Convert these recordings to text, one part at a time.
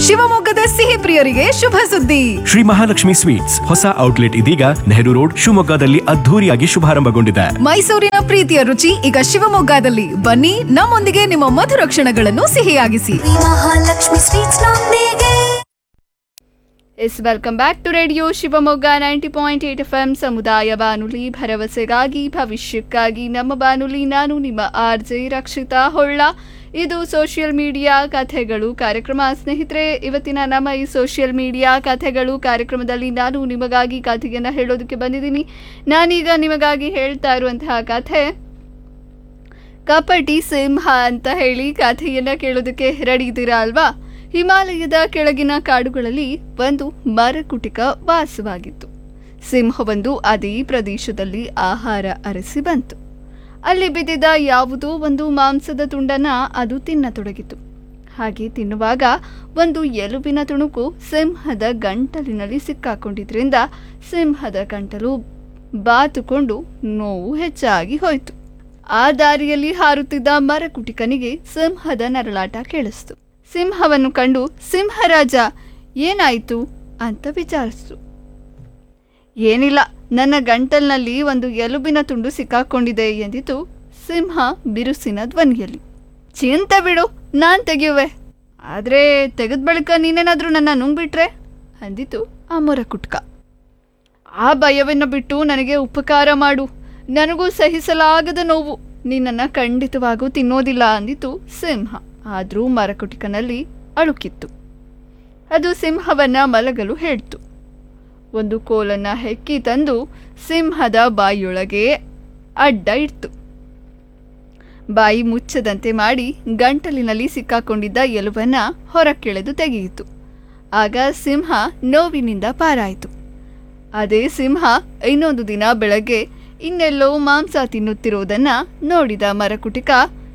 ಶಿವಮೊಗ್ಗದ ಸಿಹಿ ಪ್ರಿಯರಿಗೆ ಶುಭ ಸುದ್ದಿ ಶ್ರೀ ಮಹಾಲಕ್ಷ್ಮಿ ಸ್ವೀಟ್ಸ್ ಹೊಸ ಔಟ್ಲೆಟ್ ಇದೀಗ ನೆಹರು ರೋಡ್ ಶಿವಮೊಗ್ಗದಲ್ಲಿ ಅದ್ಧೂರಿಯಾಗಿ ಶುಭಾರಂಭಗೊಂಡಿದೆ ಮೈಸೂರಿನ ಪ್ರೀತಿಯ ರುಚಿ ಈಗ ಶಿವಮೊಗ್ಗದಲ್ಲಿ ಬನ್ನಿ ನಮ್ಮೊಂದಿಗೆ ನಿಮ್ಮ ಮಧುರ ಕ್ಷಣಗಳನ್ನು ಸಿಹಿಯಾಗಿಸಿ ಮಹಾಲಕ್ಷ್ಮಿ ಸ್ವೀಟ್ಸ್ ನೊಂದಿಗೆ yes welcome back to radio Shivamogga ninety point eight F M ಸಮುದಾಯ ಬಾನುಲಿ ಭರವಸೆಗಾಗಿ ಭವಿಷ್ಯಕ್ಕಾಗಿ ನಮ್ಮ ಬಾನುಲಿ ನಾನು ನಿಮ್ಮ ಆರ್ ಜೆ ರಕ್ಷಿತಾ ಹೊಳ್ಳ ಇದು ಸೋಷಿಯಲ್ ಮೀಡಿಯಾ ಕಥೆಗಳು ಕಾರ್ಯಕ್ರಮ ಸ್ನೇಹಿತರೆ ಇವತ್ತಿನ ನಮ್ಮ ಈ ಸೋಷಿಯಲ್ ಮೀಡಿಯಾ ಕಥೆಗಳು ಕಾರ್ಯಕ್ರಮದಲ್ಲಿ ನಾನು ನಿಮಗಾಗಿ ಕಥೆಯನ್ನು ಹೇಳೋದಕ್ಕೆ ಬಂದಿದ್ದೀನಿ ನಾನೀಗ ನಿಮಗಾಗಿ ಹೇಳ್ತಾ ಇರುವಂತಹ ಕಥೆ ಕಪಟಿ ಸಿಂಹ ಅಂತ ಹೇಳಿ ಕಥೆಯನ್ನ ಕೇಳೋದಕ್ಕೆ ರೆಡಿ ಇದ್ದೀರಾ ಅಲ್ವಾ ಹಿಮಾಲಯದ ಕೆಳಗಿನ ಕಾಡುಗಳಲ್ಲಿ ಒಂದು ಮರಕುಟಿಕ ವಾಸವಾಗಿತ್ತು ಸಿಂಹವೊಂದು ಅದೇ ಪ್ರದೇಶದಲ್ಲಿ ಆಹಾರ ಅರಸಿ ಬಂತು ಅಲ್ಲಿ ಬಿದ್ದಿದ್ದ ಯಾವುದೋ ಒಂದು ಮಾಂಸದ ತುಂಡನ್ನ ಅದು ತಿನ್ನತೊಡಗಿತು ಹಾಗೆ ತಿನ್ನುವಾಗ ಒಂದು ಎಲುಬಿನ ತುಣುಕು ಸಿಂಹದ ಗಂಟಲಿನಲ್ಲಿ ಸಿಕ್ಕಾಕೊಂಡಿದ್ರಿಂದ ಸಿಂಹದ ಗಂಟಲು ಬಾತುಕೊಂಡು ನೋವು ಹೆಚ್ಚಾಗಿ ಹೋಯಿತು ಆ ದಾರಿಯಲ್ಲಿ ಹಾರುತ್ತಿದ್ದ ಮರಕುಟಿಕನಿಗೆ ಸಿಂಹದ ನರಳಾಟ ಕೇಳಿಸ್ತು ಸಿಂಹವನ್ನು ಕಂಡು ಸಿಂಹರಾಜ ಏನಾಯಿತು ಅಂತ ವಿಚಾರಿಸ್ತು ಏನಿಲ್ಲ ನನ್ನ ಗಂಟಲ್ನಲ್ಲಿ ಒಂದು ಎಲುಬಿನ ತುಂಡು ಸಿಕ್ಕಾಕೊಂಡಿದೆ ಎಂದಿತು ಸಿಂಹ ಬಿರುಸಿನ ಧ್ವನಿಯಲ್ಲಿ ಚಿಂತೆ ಬಿಡು ನಾನ್ ತೆಗೆಯುವೆ ಆದ್ರೆ ತೆಗೆದ ಬಳಿಕ ನೀನೇನಾದ್ರೂ ನನ್ನ ನುಂಗ್ಬಿಟ್ರೆ ಅಂದಿತು ಆ ಮೊರಕುಟ್ಕ ಆ ಭಯವನ್ನು ಬಿಟ್ಟು ನನಗೆ ಉಪಕಾರ ಮಾಡು ನನಗೂ ಸಹಿಸಲಾಗದ ನೋವು ನಿನ್ನನ್ನು ಖಂಡಿತವಾಗೂ ತಿನ್ನೋದಿಲ್ಲ ಅಂದಿತು ಸಿಂಹ ಆದರೂ ಮರಕುಟಿಕನಲ್ಲಿ ಅಳುಕಿತ್ತು ಅದು ಸಿಂಹವನ್ನ ಮಲಗಲು ಹೇಳ್ತು ಒಂದು ಕೋಲನ್ನ ಹೆಕ್ಕಿ ತಂದು ಸಿಂಹದ ಬಾಯಿಯೊಳಗೆ ಅಡ್ಡ ಇಡ್ತು ಬಾಯಿ ಮುಚ್ಚದಂತೆ ಮಾಡಿ ಗಂಟಲಿನಲ್ಲಿ ಸಿಕ್ಕಾಕೊಂಡಿದ್ದ ಎಲುಬನ್ನ ಹೊರಕ್ಕೆಳೆದು ತೆಗೆಯಿತು ಆಗ ಸಿಂಹ ನೋವಿನಿಂದ ಪಾರಾಯಿತು ಅದೇ ಸಿಂಹ ಇನ್ನೊಂದು ದಿನ ಬೆಳಗ್ಗೆ ಇನ್ನೆಲ್ಲೋ ಮಾಂಸ ತಿನ್ನುತ್ತಿರುವುದನ್ನ ನೋಡಿದ ಮರಕುಟಿಕ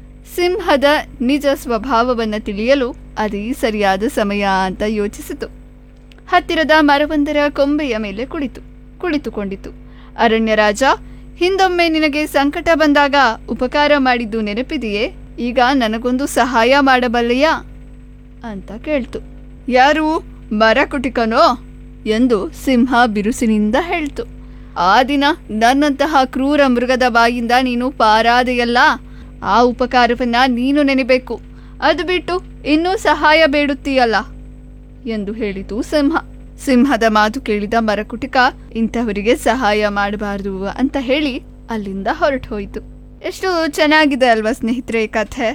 ಸಿಂಹದ ನಿಜ ಸ್ವಭಾವವನ್ನು ತಿಳಿಯಲು ಅದೇ ಸರಿಯಾದ ಸಮಯ ಅಂತ ಯೋಚಿಸಿತು ಹತ್ತಿರದ ಮರವೊಂದರ ಕೊಂಬೆಯ ಮೇಲೆ ಕುಳಿತು ಕುಳಿತುಕೊಂಡಿತು ಅರಣ್ಯ ರಾಜ ಹಿಂದೊಮ್ಮೆ ನಿನಗೆ ಸಂಕಟ ಬಂದಾಗ ಉಪಕಾರ ಮಾಡಿದ್ದು ನೆನಪಿದೆಯೇ ಈಗ ನನಗೊಂದು ಸಹಾಯ ಮಾಡಬಲ್ಲೆಯಾ ಅಂತ ಕೇಳ್ತು ಯಾರು ಮರಕುಟಿಕನೋ ಎಂದು ಸಿಂಹ ಬಿರುಸಿನಿಂದ ಹೇಳ್ತು ಆ ದಿನ ನನ್ನಂತಹ ಕ್ರೂರ ಮೃಗದ ಬಾಯಿಂದ ನೀನು ಪಾರಾದೆಯಲ್ಲ ಆ ಉಪಕಾರವನ್ನ ನೀನು ನೆನೆಬೇಕು ಅದು ಬಿಟ್ಟು ಇನ್ನೂ ಸಹಾಯ ಬೇಡುತ್ತೀಯಲ್ಲ ಎಂದು ಹೇಳಿತು ಸಿಂಹ ಸಿಂಹದ ಮಾತು ಕೇಳಿದ ಮರಕುಟಿಕ ಇಂಥವರಿಗೆ ಸಹಾಯ ಮಾಡಬಾರ್ದು ಅಂತ ಹೇಳಿ ಅಲ್ಲಿಂದ ಹೊರಟು ಹೋಯಿತು ಎಷ್ಟು ಚೆನ್ನಾಗಿದೆ ಅಲ್ವಾ ಸ್ನೇಹಿತರೆ ಈ ಕಥೆ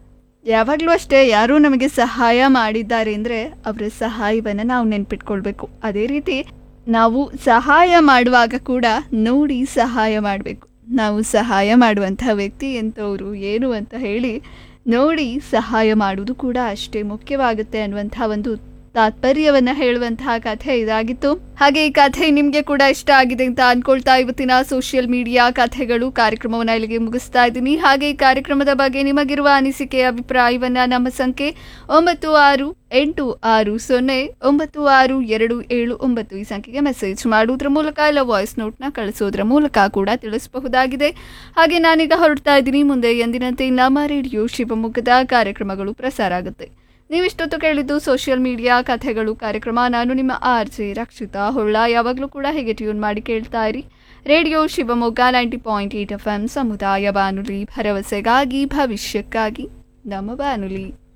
ಯಾವಾಗಲೂ ಅಷ್ಟೇ ಯಾರೂ ನಮಗೆ ಸಹಾಯ ಮಾಡಿದ್ದಾರೆ ಅಂದರೆ ಅವರ ಸಹಾಯವನ್ನು ನಾವು ನೆನ್ಪಿಟ್ಕೊಳ್ಬೇಕು ಅದೇ ರೀತಿ ನಾವು ಸಹಾಯ ಮಾಡುವಾಗ ಕೂಡ ನೋಡಿ ಸಹಾಯ ಮಾಡಬೇಕು ನಾವು ಸಹಾಯ ಮಾಡುವಂತಹ ವ್ಯಕ್ತಿ ಎಂಥವ್ರು ಏನು ಅಂತ ಹೇಳಿ ನೋಡಿ ಸಹಾಯ ಮಾಡುವುದು ಕೂಡ ಅಷ್ಟೇ ಮುಖ್ಯವಾಗುತ್ತೆ ಅನ್ನುವಂತಹ ಒಂದು ತಾತ್ಪರ್ಯವನ್ನ ಹೇಳುವಂತಹ ಕಥೆ ಇದಾಗಿತ್ತು ಹಾಗೆ ಈ ಕಥೆ ನಿಮಗೆ ಕೂಡ ಇಷ್ಟ ಆಗಿದೆ ಅಂತ ಅನ್ಕೊಳ್ತಾ ಇವತ್ತಿನ ಸೋಷಿಯಲ್ ಮೀಡಿಯಾ ಕಥೆಗಳು ಕಾರ್ಯಕ್ರಮವನ್ನ ಇಲ್ಲಿಗೆ ಮುಗಿಸ್ತಾ ಇದ್ದೀನಿ ಹಾಗೆ ಈ ಕಾರ್ಯಕ್ರಮದ ಬಗ್ಗೆ ನಿಮಗಿರುವ ಅನಿಸಿಕೆ ಅಭಿಪ್ರಾಯವನ್ನ ನಮ್ಮ ಸಂಖ್ಯೆ ಒಂಬತ್ತು ಆರು ಎಂಟು ಆರು ಸೊನ್ನೆ ಒಂಬತ್ತು ಆರು ಎರಡು ಏಳು ಒಂಬತ್ತು ಈ ಸಂಖ್ಯೆಗೆ ಮೆಸೇಜ್ ಮಾಡುವುದರ ಮೂಲಕ ಇಲ್ಲ ವಾಯ್ಸ್ ನೋಟ್ನ ಕಳಿಸೋದ್ರ ಮೂಲಕ ಕೂಡ ತಿಳಿಸಬಹುದಾಗಿದೆ ಹಾಗೆ ನಾನೀಗ ಹೊರಡ್ತಾ ಇದ್ದೀನಿ ಮುಂದೆ ಎಂದಿನಂತೆ ನಮ್ಮ ರೇಡಿಯೋ ಶಿವಮೊಗ್ಗದ ಕಾರ್ಯಕ್ರಮಗಳು ಪ್ರಸಾರ ಆಗುತ್ತೆ ನೀವಿಷ್ಟೊತ್ತು ಕೇಳಿದ್ದು ಸೋಷಿಯಲ್ ಮೀಡಿಯಾ ಕಥೆಗಳು ಕಾರ್ಯಕ್ರಮ ನಾನು ನಿಮ್ಮ ಆರ್ ಜೆ ರಕ್ಷಿತಾ ಹೊಳ್ಳ ಯಾವಾಗಲೂ ಕೂಡ ಹೇಗೆ ಟ್ಯೂನ್ ಮಾಡಿ ಕೇಳ್ತಾ ಇರಿ radio Shivamogga ninety point eight F M ಸಮುದಾಯ ಬಾನುಲಿ ಭರವಸೆಗಾಗಿ ಭವಿಷ್ಯಕ್ಕಾಗಿ ನಮ್ಮ ಬಾನುಲಿ